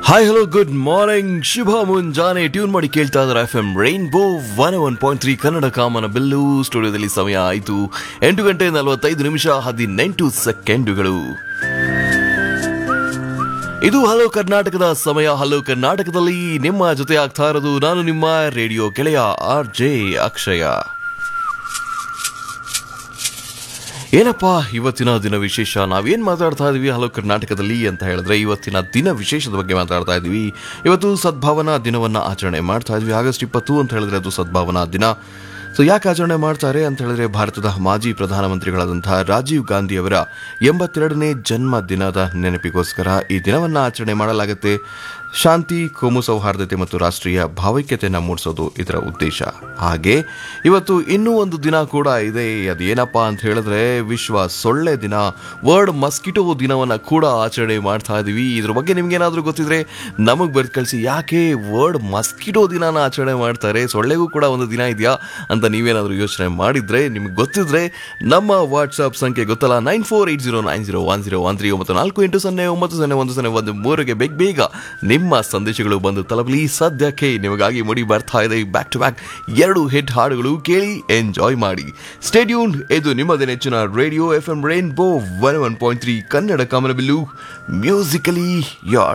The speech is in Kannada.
ಹಾಯ್ ಹಲೋ ಗುಡ್ ಮಾರ್ನಿಂಗ್ ಶುಭ ಮುಂಜಾನೆ ಟ್ಯೂನ್ ಮಾಡಿ ಕೇಳ್ತಾ ಇದ್ದಾರೆ F M Rainbow one one point three Kannada ಕಾಮನ ಬಿಲ್ಲು ಸ್ಟುಡಿಯೋದಲ್ಲಿ ಸಮಯ ಆಯಿತು ಎಂಟು ಗಂಟೆ ನಲವತ್ತೈದು ನಿಮಿಷ ಹದಿನೆಂಟು ಸೆಕೆಂಡುಗಳು ಇದು ಹಲೋ ಕರ್ನಾಟಕದ ಸಮಯ ಹಲೋ ಕರ್ನಾಟಕದಲ್ಲಿ ನಿಮ್ಮ ಜೊತೆ ಆಗ್ತಾ ಇರೋದು ನಾನು ನಿಮ್ಮ ರೇಡಿಯೋ ಗೆಳೆಯ ಆರ್ ಜೆ ಅಕ್ಷಯ ಏನಪ್ಪ ಇವತ್ತಿನ ದಿನ ವಿಶೇಷ ನಾವೇನ್ ಮಾತಾಡ್ತಾ ಇದೀವಿ ಹಲೋ ಕರ್ನಾಟಕದಲ್ಲಿ ಅಂತ ಹೇಳಿದ್ರೆ ಇವತ್ತಿನ ದಿನ ವಿಶೇಷದ ಬಗ್ಗೆ ಮಾತಾಡ್ತಾ ಇದೀವಿ ಇವತ್ತು ಸದ್ಭಾವನಾ ದಿನವನ್ನ ಆಚರಣೆ ಮಾಡ್ತಾ ಇದ್ವಿ ಆಗಸ್ಟ್ ಇಪ್ಪತ್ತು ಅಂತ ಹೇಳಿದ್ರೆ ಅದು ಸದ್ಭಾವನಾ ದಿನ ಸೊ ಯಾಕೆ ಆಚರಣೆ ಮಾಡ್ತಾರೆ ಅಂತ ಹೇಳಿದ್ರೆ ಭಾರತದ ಮಾಜಿ ಪ್ರಧಾನಮಂತ್ರಿಗಳಾದಂತಹ ರಾಜೀವ್ ಗಾಂಧಿ ಅವರ ಎಂಬತ್ತೆರಡನೇ ಜನ್ಮ ದಿನದ ನೆನಪಿಗೋಸ್ಕರ ಈ ದಿನವನ್ನ ಆಚರಣೆ ಮಾಡಲಾಗುತ್ತೆ ಶಾಂತಿ ಕೋಮು ಸೌಹಾರ್ದತೆ ಮತ್ತು ರಾಷ್ಟ್ರೀಯ ಭಾವೈಕ್ಯತೆಯನ್ನು ಮೂಡಿಸೋದು ಇದರ ಉದ್ದೇಶ ಹಾಗೆ ಇವತ್ತು ಇನ್ನೂ ಒಂದು ದಿನ ಕೂಡ ಇದೆ ಅದೇನಪ್ಪ ಅಂತ ಹೇಳಿದ್ರೆ ವಿಶ್ವ ಸೊಳ್ಳೆ ದಿನ ವರ್ಲ್ಡ್ ಮಸ್ಕಿಟೋ ದಿನವನ್ನ ಕೂಡ ಆಚರಣೆ ಮಾಡ್ತಾ ಇದೀವಿ ಇದ್ರ ಬಗ್ಗೆ ನಿಮ್ಗೇನಾದ್ರೂ ಗೊತ್ತಿದ್ರೆ ನಮಗೆ ಬರ್ದು ಕಳಿಸಿ ಯಾಕೆ ವರ್ಲ್ಡ್ ಮಸ್ಕಿಟೋ ದಿನಾನ ಆಚರಣೆ ಮಾಡ್ತಾರೆ ಸೊಳ್ಳೆಗೂ ಕೂಡ ಒಂದು ದಿನ ಇದೆಯಾ ಅಂತ ನೀವೇನಾದ್ರೂ ಯೋಚನೆ ಮಾಡಿದ್ರೆ ನಿಮ್ಗೆ ಗೊತ್ತಿದ್ರೆ ನಮ್ಮ ವಾಟ್ಸ್ಆಪ್ ಸಂಖ್ಯೆ ಗೊತ್ತಲ್ಲ nine four eight zero nine zero one zero one three ಒಂಬತ್ತು ನಾಲ್ಕು ಎಂಟು ಸೊನ್ನೆ ಒಂಬತ್ತು ಸೊನ್ನೆ ಒಂದು ಸೊನ್ನೆ ಒಂದು ಮೂರಿಗೆ ಬೇಗ ಬೇಗ ನಿಮ್ಮ ಸಂದೇಶಗಳು ಬಂದು ತಲುಪಲಿ ಸದ್ಯಕ್ಕೆ ನಿಮಗಾಗಿ ಮುಡಿ ಬರ್ತಾ ಇದೆ ಬ್ಯಾಕ್ ಟು ಬ್ಯಾಕ್ ಎರಡು ಹಿಟ್ ಹಾಡುಗಳು ಕೇಳಿ ಎಂಜಾಯ್ ಮಾಡಿ ಸ್ಟೇಡ್ಯೂನ್ ಇದು ನಿಮ್ಮದೇ ನೆಚ್ಚಿನ radio F M Rainbow one one point three Kannada ಕಾಮನಬಿಲ್ಲು ಮ್ಯೂಸಿಕಲಿ ಯಾರ್